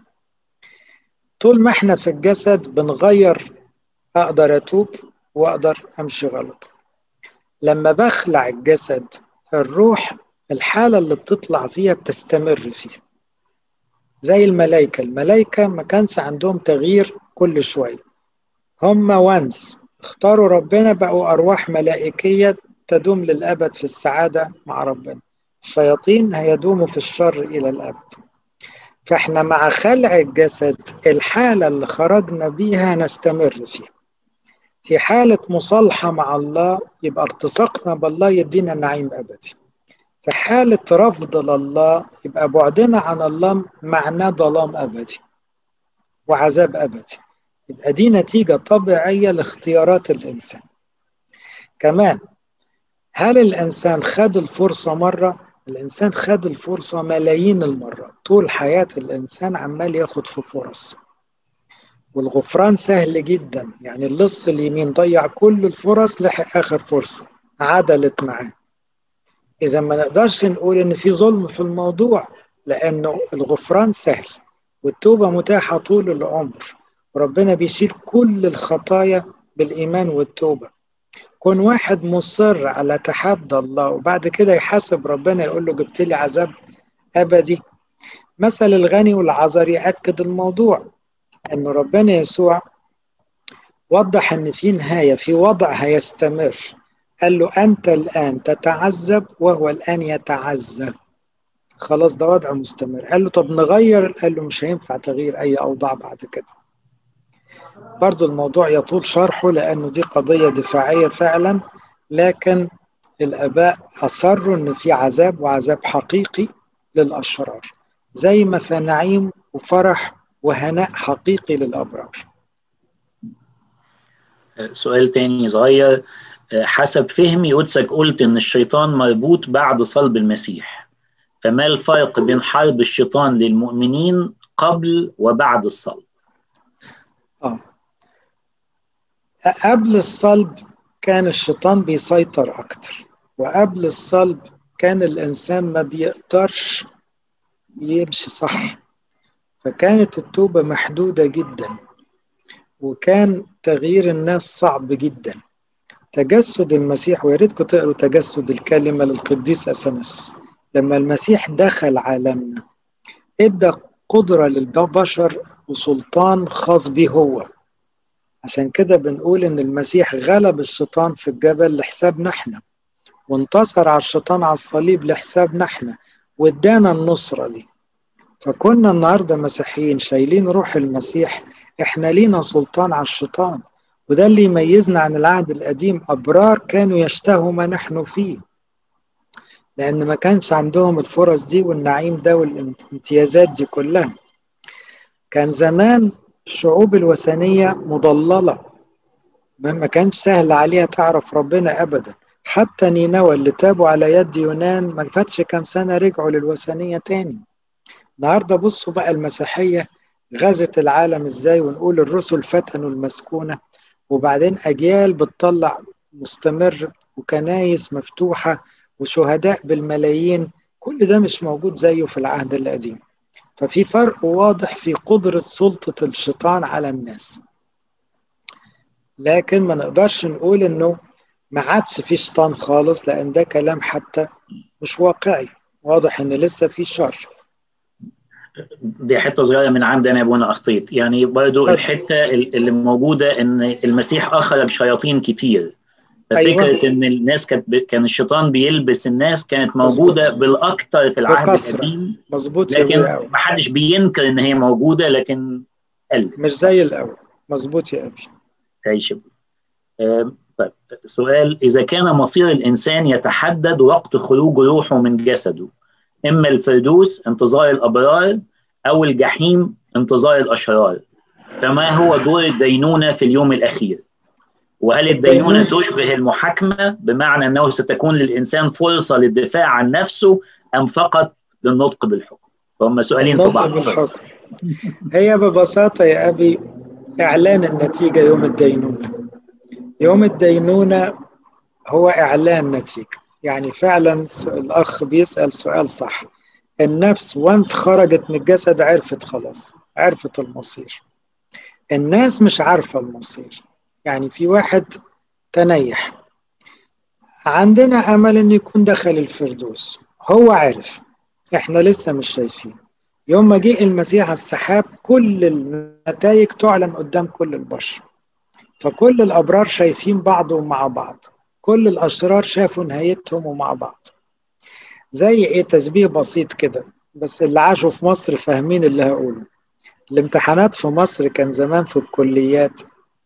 طول ما احنا في الجسد بنغير أقدر أتوب وأقدر أمشي غلط لما بخلع الجسد الروح الحالة اللي بتطلع فيها بتستمر فيها زي الملائكة الملائكة ما كانش عندهم تغيير كل شوية هم وانس اختاروا ربنا بقوا أرواح ملائكية تدوم للأبد في السعادة مع ربنا الشياطين هيدوموا في الشر إلى الأبد فإحنا مع خلع الجسد الحالة اللي خرجنا بيها نستمر فيها في حالة مصالحة مع الله يبقى ارتزاقنا بالله يدينا نعيم أبدي في حالة رفض لله يبقى بعدنا عن الله معناه ظلام أبدي وعذاب أبدي يبقى دي نتيجة طبيعية لاختيارات الإنسان كمان هل الإنسان خد الفرصة مرة؟ الإنسان خد الفرصة ملايين المرات طول حياة الإنسان عمال ياخد في فرص والغفران سهل جدا يعني اللص اليمين ضيع كل الفرص لحق آخر فرصة عدلت معاه إذا ما نقدرش نقول إن في ظلم في الموضوع لأنه الغفران سهل والتوبة متاحة طول العمر وربنا بيشيل كل الخطايا بالإيمان والتوبة كون واحد مصر على تحدى الله وبعد كده يحاسب ربنا يقول له جبت لي عذاب أبدي مثل الغني والعذر يأكد الموضوع أن ربنا يسوع وضح أن في نهاية في وضع هيستمر قال له أنت الآن تتعذب وهو الآن يتعذب خلاص ده وضع مستمر قال له طب نغير قال له مش هينفع تغيير أي أوضاع بعد كده برضو الموضوع يطول شرحه لأنه دي قضية دفاعية فعلا لكن الآباء أصروا أن في عذاب وعذاب حقيقي للأشرار زي ما في نعيم وفرح وهناء حقيقي للأبرار سؤال تاني صغير حسب فهمي قدسك قلت ان الشيطان مربوط بعد صلب المسيح فما الفرق بين حرب الشيطان للمؤمنين قبل وبعد الصلب آه. قبل الصلب كان الشيطان بيسيطر أكتر وقبل الصلب كان الإنسان ما بيقدرش يمشي صح فكانت التوبة محدودة جدا وكان تغيير الناس صعب جدا تجسد المسيح ويا ريتكم تقروا تجسد الكلمة للقديس أثناسيوس لما المسيح دخل عالمنا ادى قدرة للبشر وسلطان خاص به هو عشان كده بنقول ان المسيح غلب الشيطان في الجبل لحسابنا احنا وانتصر على الشيطان على الصليب لحسابنا احنا وادانا النصرة دي فكنا النهارده مسيحيين شايلين روح المسيح احنا لينا سلطان على الشيطان وده اللي يميزنا عن العهد القديم ابرار كانوا يشتهوا ما نحن فيه لان ما كانش عندهم الفرص دي والنعيم ده والامتيازات دي كلها كان زمان الشعوب الوثنيه مضلله ما كانش سهل عليها تعرف ربنا ابدا حتى نينوى اللي تابوا على يد يونان ما فاتش كام سنه رجعوا للوثنيه تاني النهارده بصوا بقى المسيحيه غزت العالم ازاي ونقول الرسل فتنوا المسكونه وبعدين اجيال بتطلع مستمر وكنايس مفتوحه وشهداء بالملايين كل ده مش موجود زيه في العهد القديم ففي فرق واضح في قدرة سلطة الشيطان على الناس لكن ما نقدرش نقول انه ما عادش في شيطان خالص لان ده كلام حتى مش واقعي واضح ان لسه في شر دي حته صغيره من عندي انا يا ابونا اخطيت يعني برضو الحته اللي موجوده ان المسيح اخرج شياطين كتير ففكره أيوة. ان الناس كانت كان الشيطان بيلبس الناس كانت موجوده مزبوط. بالاكثر في العهد القديم مظبوط لكن ما حدش بينكر ان هي موجوده لكن قل مش زي الاول مظبوط يا ابي تعيش آه طيب سؤال اذا كان مصير الانسان يتحدد وقت خروج روحه من جسده اما الفردوس انتظار الابرار او الجحيم انتظار الاشرار فما هو دور الدينونه في اليوم الاخير وهل الدينونه تشبه المحاكمه بمعنى انه ستكون للانسان فرصه للدفاع عن نفسه ام فقط للنطق بالحكم فهم سؤالين في بعض بالحكم هي ببساطه يا ابي اعلان النتيجه يوم الدينونه يوم الدينونه هو اعلان نتيجه يعني فعلا الاخ بيسال سؤال صح النفس وانس خرجت من الجسد عرفت خلاص عرفت المصير الناس مش عارفه المصير يعني في واحد تنيح عندنا امل انه يكون دخل الفردوس هو عارف احنا لسه مش شايفين يوم ما جه المسيح على السحاب كل النتائج تعلن قدام كل البشر فكل الابرار شايفين بعضهم مع بعض كل الاشرار شافوا نهايتهم ومع بعض زي ايه تشبيه بسيط كده بس اللي عاشوا في مصر فاهمين اللي هقوله الامتحانات في مصر كان زمان في الكليات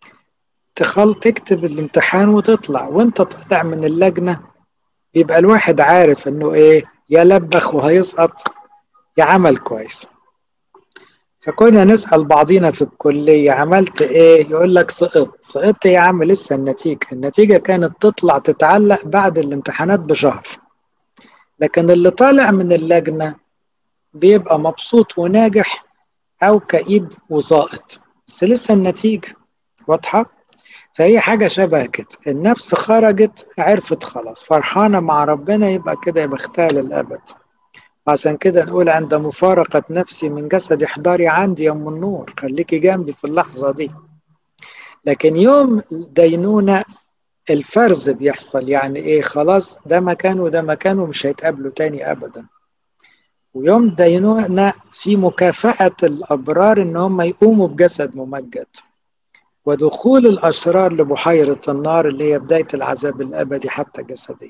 تخل تكتب الامتحان وتطلع وانت طالع من اللجنة بيبقى الواحد عارف انه ايه يا لبخ وهيسقط يا عمل كويس فكنا نسأل بعضينا في الكلية عملت ايه يقول لك سقطت سقطت يا عم لسه النتيجة النتيجة كانت تطلع تتعلق بعد الامتحانات بشهر لكن اللي طالع من اللجنة بيبقى مبسوط وناجح أو كئيب وساقط بس لسه النتيجة واضحة فهي حاجة شبه كده النفس خرجت عرفت خلاص فرحانة مع ربنا يبقى كده يبقى اختها للأبد عشان كده نقول عند مفارقة نفسي من جسد احضري عندي يوم النور خليكي جنبي في اللحظة دي لكن يوم دينونة الفرز بيحصل يعني ايه خلاص ده مكان وده مكان ومش هيتقابلوا تاني ابدا ويوم دينونة في مكافأة الأبرار إن هم يقوموا بجسد ممجد ودخول الأشرار لبحيرة النار اللي هي بداية العذاب الأبدي حتى جسدي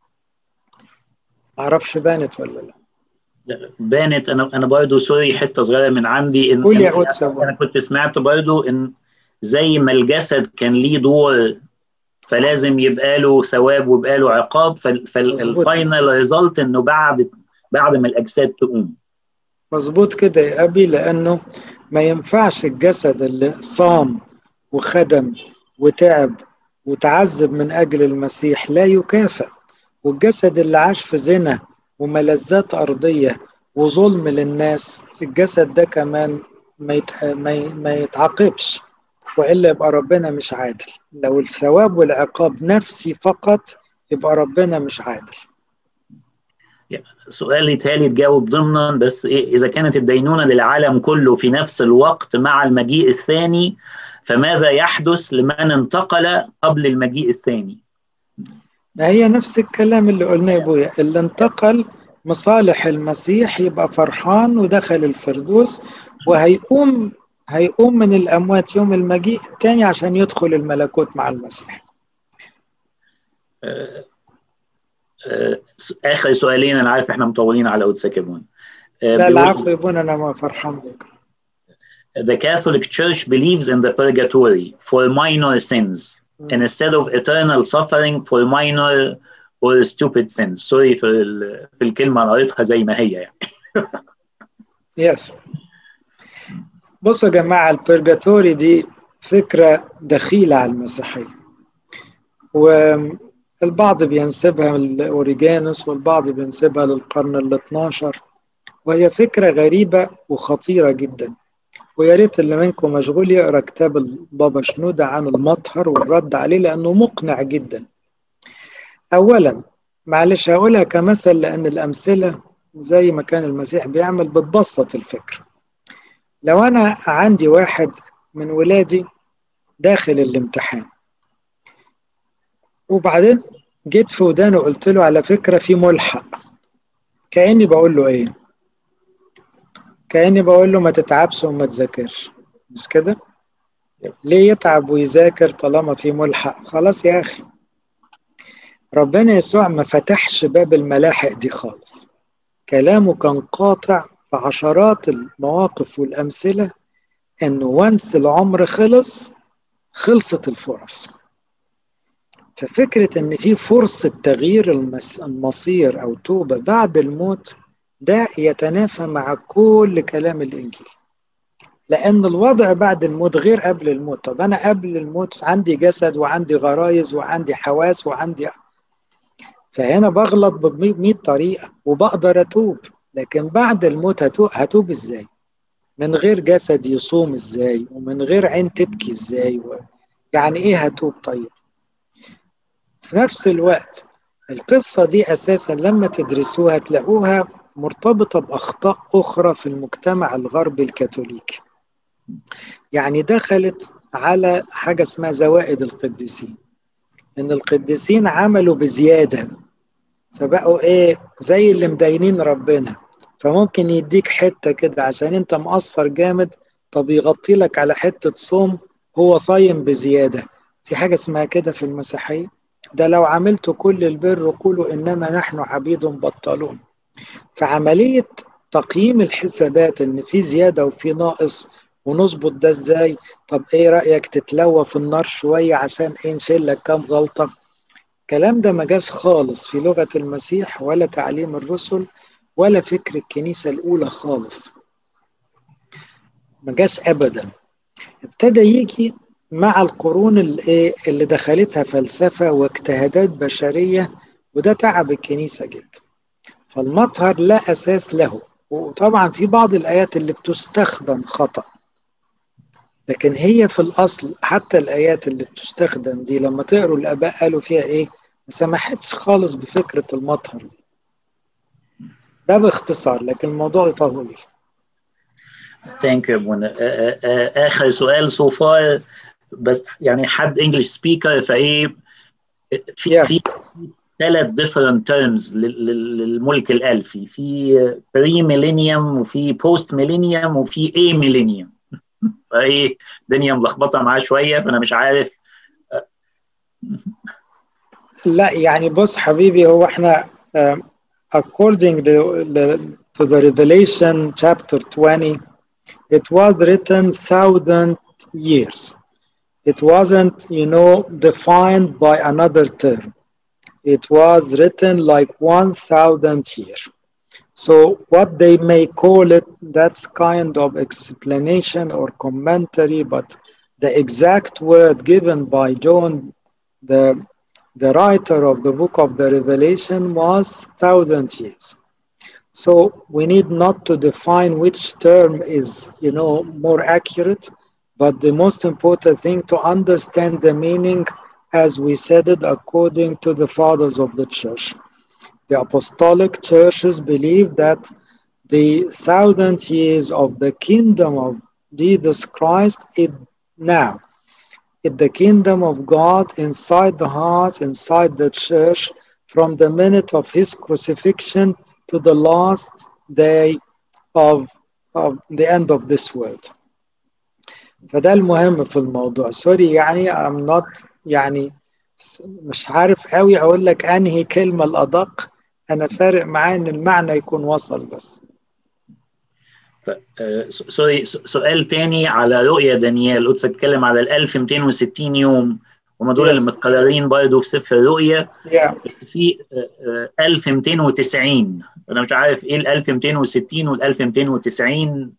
معرفش بانت ولا لا بانت انا انا برضه سوري حته صغيره من عندي ان قول يا قدس انا كنت سمعت برضه ان زي ما الجسد كان ليه دور فلازم يبقى له ثواب ويبقى له عقاب فالفاينل ريزلت انه بعد بعد ما الاجساد تقوم مظبوط كده يا ابي لانه ما ينفعش الجسد اللي صام وخدم وتعب وتعذب من اجل المسيح لا يكافئ والجسد اللي عاش في زنا وملذات ارضيه وظلم للناس الجسد ده كمان ما, يت... ما, ي... ما يتعاقبش والا يبقى ربنا مش عادل لو الثواب والعقاب نفسي فقط يبقى ربنا مش عادل سؤالي تالي تجاوب ضمنا بس إيه اذا كانت الدينونه للعالم كله في نفس الوقت مع المجيء الثاني فماذا يحدث لمن انتقل قبل المجيء الثاني ما هي نفس الكلام اللي قلناه يا ابويا اللي انتقل مصالح المسيح يبقى فرحان ودخل الفردوس وهيقوم هيقوم من الأموات يوم المجيء الثاني عشان يدخل الملكوت مع المسيح آه آه آخر سؤالين أنا عارف إحنا مطولين على قدسك يا بون آه لا العفو يا بون أنا ما فرحان بك The Catholic Church believes in the purgatory for minor sins mm. instead of eternal suffering for minor or stupid sins. Sorry في, في الكلمة أنا قريتها زي ما هي يعني. yes. بصوا يا جماعة البرجاتوري دي فكرة دخيلة على المسيحية والبعض بينسبها لأوريجانوس والبعض بينسبها للقرن ال 12 وهي فكرة غريبة وخطيرة جدا ويا ريت اللي منكم مشغول يقرا كتاب البابا شنودة عن المطهر والرد عليه لأنه مقنع جدا أولا معلش هقولها كمثل لأن الأمثلة زي ما كان المسيح بيعمل بتبسط الفكرة لو أنا عندي واحد من ولادي داخل الامتحان وبعدين جيت في ودانه وقلت له على فكرة في ملحق كأني بقول له إيه كأني بقول له ما تتعبش وما تذاكرش مش كده ليه يتعب ويذاكر طالما في ملحق خلاص يا أخي ربنا يسوع ما فتحش باب الملاحق دي خالص كلامه كان قاطع في عشرات المواقف والأمثلة إنه وانس العمر خلص خلصت الفرص ففكرة إن في فرصة تغيير المصير أو توبة بعد الموت ده يتنافى مع كل كلام الإنجيل لأن الوضع بعد الموت غير قبل الموت طب أنا قبل الموت عندي جسد وعندي غرايز وعندي حواس وعندي فهنا بغلط ب 100 طريقة وبقدر أتوب لكن بعد الموت هتوب, هتوب إزاي؟ من غير جسد يصوم إزاي؟ ومن غير عين تبكي إزاي؟ و... يعني إيه هتوب طيب؟ في نفس الوقت القصة دي أساسا لما تدرسوها تلاقوها مرتبطة بأخطاء أخرى في المجتمع الغربي الكاثوليكي يعني دخلت على حاجة اسمها زوائد القديسين إن القديسين عملوا بزيادة فبقوا إيه زي اللي مدينين ربنا فممكن يديك حتة كده عشان أنت مقصر جامد طب يغطي لك على حتة صوم هو صايم بزيادة في حاجة اسمها كده في المسيحية ده لو عملت كل البر قولوا إنما نحن عبيد بطلون فعملية تقييم الحسابات إن في زيادة وفي ناقص ونظبط ده إزاي طب إيه رأيك تتلوى في النار شوية عشان إيه نشيل لك كام غلطة الكلام ده ما جاش خالص في لغة المسيح ولا تعليم الرسل ولا فكر الكنيسة الأولى خالص ما جاش أبدا ابتدى يجي مع القرون اللي, اللي دخلتها فلسفة واجتهادات بشرية وده تعب الكنيسة جدا فالمطهر لا أساس له وطبعا في بعض الآيات اللي بتستخدم خطأ لكن هي في الأصل حتى الآيات اللي بتستخدم دي لما تقروا الآباء قالوا فيها إيه ما سمحتش خالص بفكرة المطهر دي ده باختصار لكن الموضوع طويل ثانك يو ابونا اخر سؤال سو فار بس يعني حد انجلش سبيكر فايه في Yeah. في ثلاث ديفرنت تيرمز للملك الالفي في بري ميلينيوم وفي بوست ميلينيوم وفي اي ميلينيوم فايه الدنيا ملخبطه معاه شويه فانا مش عارف لا يعني بص حبيبي هو احنا um, according to, to the Revelation chapter 20 it was written thousand years it wasn't you know defined by another term it was written like 1000 year so what they may call it that's kind of explanation or commentary but the exact word given by john the the writer of the book of the revelation was thousand years so we need not to define which term is you know more accurate but the most important thing to understand the meaning as we said it according to the fathers of the church the apostolic churches believe that the thousand years of the kingdom of jesus christ is now in the kingdom of God inside the heart, inside the church, from the minute of his crucifixion to the last day of, of the end of this world. فده المهم في الموضوع سوري يعني I'm not يعني مش عارف قوي اقول لك انهي كلمة الادق انا فارق معايا ان المعنى يكون وصل بس سوري سؤال تاني على رؤيا دانيال قدس اتكلم على ال 1260 يوم هم دول Yes. اللي متكررين برضه في سفر الرؤيا yeah. بس في آه، آه، 1290 انا مش عارف ايه ال 1260 وال 1290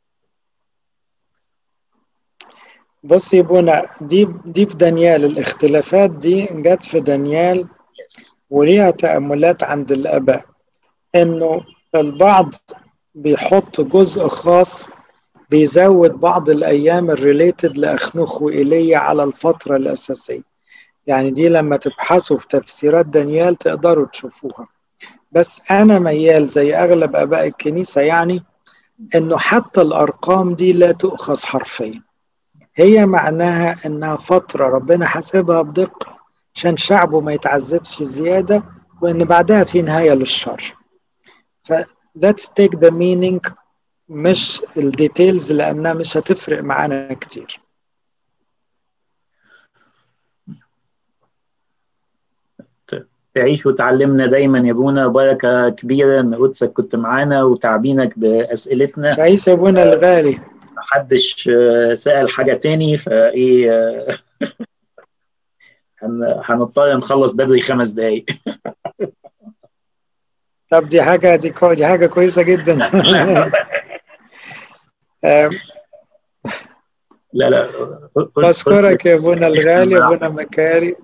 بص يا بونا دي دي في دانيال الاختلافات دي جت في دانيال وليها تأملات عند الآباء إنه البعض بيحط جزء خاص بيزود بعض الأيام الريليتد لأخنوخ وإيليا على الفترة الأساسية يعني دي لما تبحثوا في تفسيرات دانيال تقدروا تشوفوها بس أنا ميال زي أغلب آباء الكنيسة يعني إنه حتى الأرقام دي لا تؤخذ حرفيا هي معناها إنها فترة ربنا حاسبها بدقة عشان شعبه ما يتعذبش زيادة وإن بعدها في نهاية للشر ف let's take the meaning مش الديتيلز لأنها مش هتفرق معانا كتير تعيش وتعلمنا دايما يا ابونا بركه كبيره ان قدسك كنت معانا وتعبينك باسئلتنا تعيش يا ابونا الغالي محدش سال حاجه تاني فايه هنضطر نخلص بدري خمس دقايق طب دي حاجه دي, كو دي حاجه كويسه جدا لا لا بشكرك يا ابونا الغالي ابونا مكاري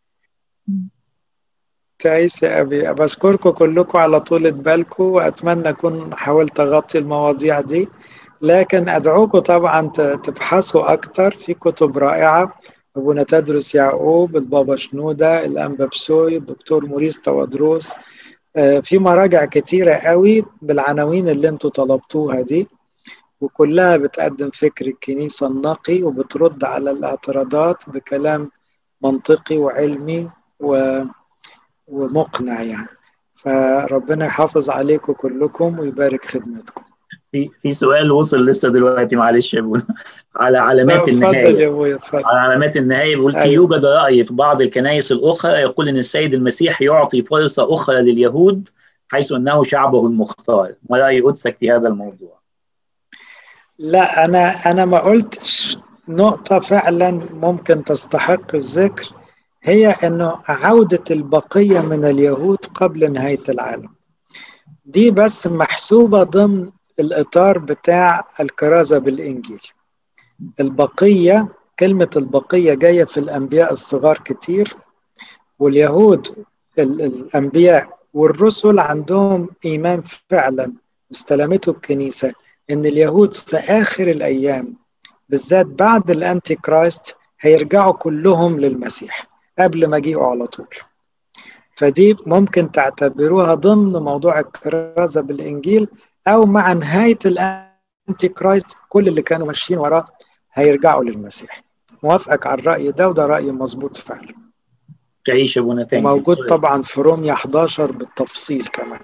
تعيش يا أبي بشكركم كلكم على طولة بالكم وأتمنى أكون حاولت أغطي المواضيع دي لكن أدعوكم طبعا تبحثوا أكتر في كتب رائعة أبونا تدرس يعقوب البابا شنودة الأنبا بشوي الدكتور موريس توادروس في مراجع كتيرة قوي بالعناوين اللي انتوا طلبتوها دي وكلها بتقدم فكر الكنيسة النقي وبترد على الاعتراضات بكلام منطقي وعلمي و ومقنع يعني فربنا يحافظ عليكم كلكم ويبارك خدمتكم في في سؤال وصل لسه دلوقتي معلش يا ابونا على علامات النهايه اتفضل يا ابويا اتفضل على علامات النهايه بيقول أيوة. يوجد راي في بعض الكنائس الاخرى يقول ان السيد المسيح يعطي فرصه اخرى لليهود حيث انه شعبه المختار ما راي قدسك في هذا الموضوع؟ لا انا انا ما قلتش نقطه فعلا ممكن تستحق الذكر هي انه عودة البقية من اليهود قبل نهاية العالم دي بس محسوبة ضمن الإطار بتاع الكرازة بالإنجيل البقية كلمة البقية جاية في الأنبياء الصغار كتير واليهود الأنبياء والرسل عندهم إيمان فعلا استلمته الكنيسة إن اليهود في آخر الأيام بالذات بعد الأنتي كرايست هيرجعوا كلهم للمسيح قبل مجيئه على طول فدي ممكن تعتبروها ضمن موضوع الكرازة بالإنجيل أو مع نهاية الأنتي كرايست كل اللي كانوا ماشيين وراه هيرجعوا للمسيح موافقك على الرأي ده وده رأي مظبوط فعلا تعيش ابونا تاني موجود طبعا في روميا 11 بالتفصيل كمان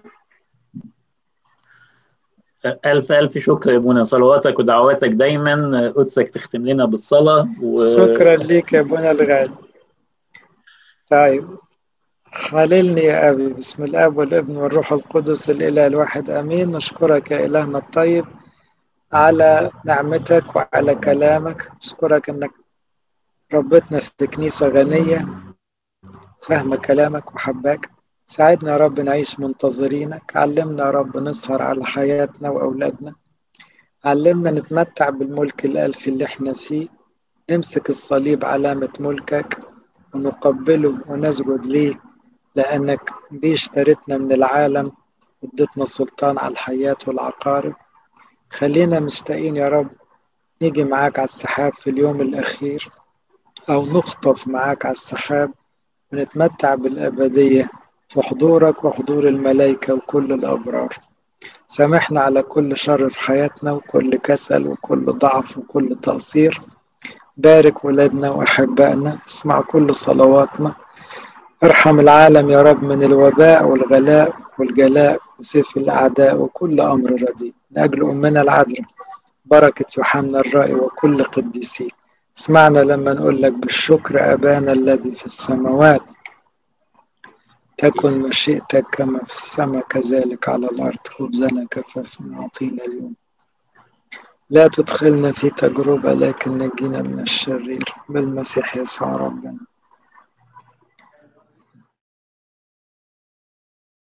ألف ألف شكر يا ابونا صلواتك ودعواتك دايما قدسك تختم لنا بالصلاة و... شكرا ليك يا ابونا الغالي طيب حللني يا أبي بسم الآب والابن والروح القدس الإله الواحد أمين نشكرك يا إلهنا الطيب على نعمتك وعلى كلامك نشكرك أنك ربتنا في كنيسة غنية فاهمة كلامك وحباك ساعدنا يا رب نعيش منتظرينك علمنا يا رب نسهر على حياتنا وأولادنا علمنا نتمتع بالملك الألفي اللي احنا فيه نمسك الصليب علامة ملكك ونقبله ونسجد ليه لأنك بيه اشتريتنا من العالم واديتنا السلطان على الحياة والعقارب خلينا مشتاقين يا رب نيجي معاك على السحاب في اليوم الأخير أو نخطف معاك على السحاب ونتمتع بالأبدية في حضورك وحضور الملائكة وكل الأبرار سامحنا على كل شر في حياتنا وكل كسل وكل ضعف وكل تقصير بارك ولادنا وأحبائنا اسمع كل صلواتنا ارحم العالم يا رب من الوباء والغلاء والجلاء وسيف الأعداء وكل أمر رديء لأجل أمنا العذراء بركة يوحنا الرائي وكل قديسيك اسمعنا لما نقول لك بالشكر أبانا الذي في السماوات تكن مشيئتك كما في السماء كذلك على الأرض خبزنا كففنا أعطينا اليوم لا تدخلنا في تجربة لكن نجينا من الشرير بالمسيح يسوع ربنا